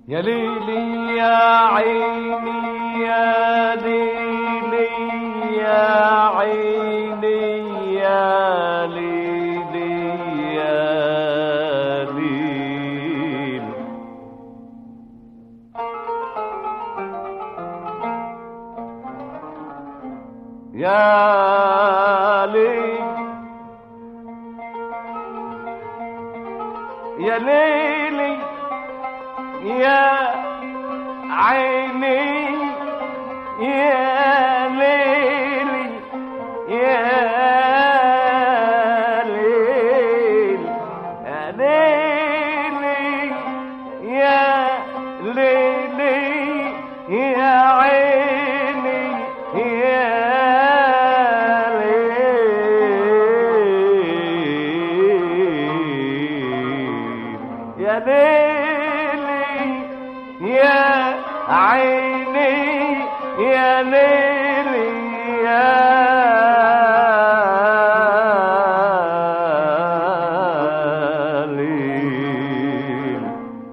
يا ليلي يا عيني يا ليلي يا عيني يا ليلي يا ليل يا ليل يا ليلي يا عيني يا ليلي يا ليل يا ليلي يا ليلي يا عيني يا ليل يا ليلي يا عيني يا ليلي يا ليل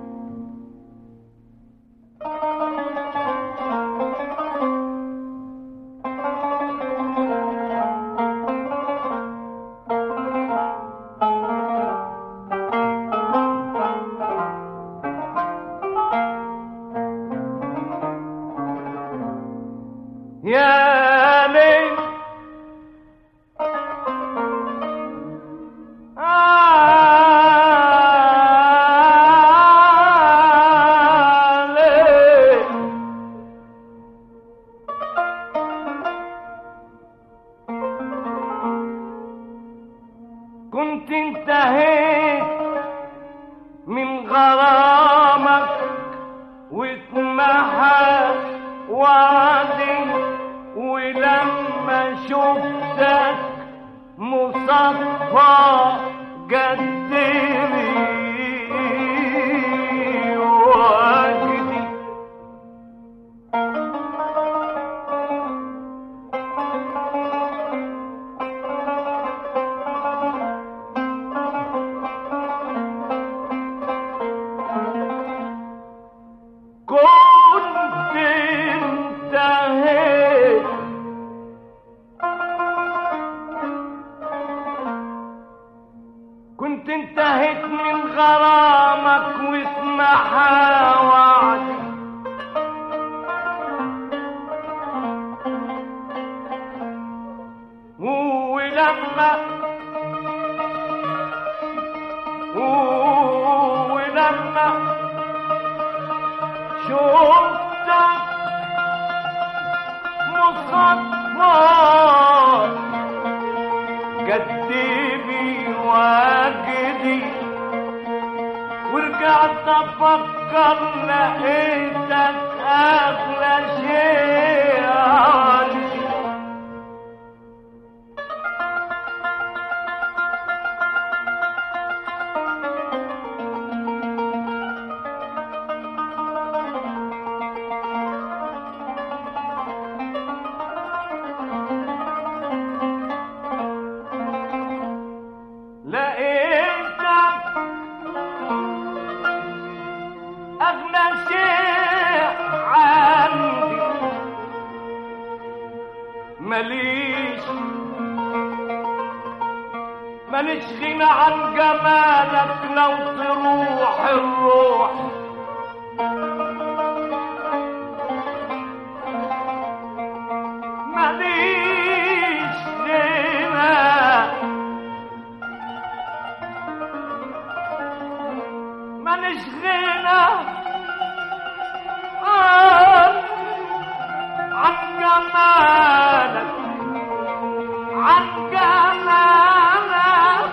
يا ليل آه ليل كنت انتهيت من غرامك واتمحى وعدي ولما شفتك مصفى جدري وجدي كنت انتهيت كنت انتهيت من غرامك واسمحى وعدي ولما ولما شفتك مصفى كدبي واجدي ورجعت افكر لقيتك اغلى شيء عندي لقيتك أغنى شيء عندي ماليش ماليش غنى عن جمالك لو تروح الروح ماليش غنى ماليش غنى عن عن جمالك عن جمالك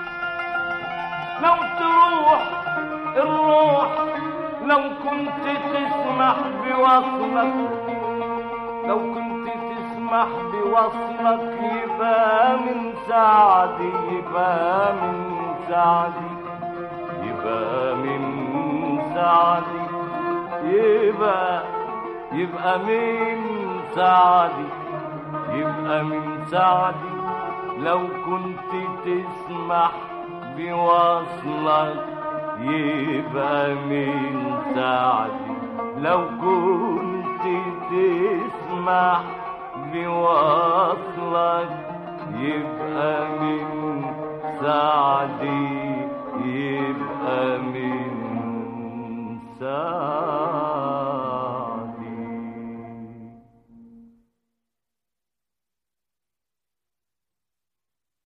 لو تروح الروح لو كنت تسمح بوصلك لو كنت تسمح بوصلك يبقى من سعدي يبقى من سعدي يبقى من سعدي يبقى يبقى من سعدي يبقى من سعدي لو كنت تسمح بوصلك يبقى من سعدي لو كنت تسمح بوصلك يبقى من سعدي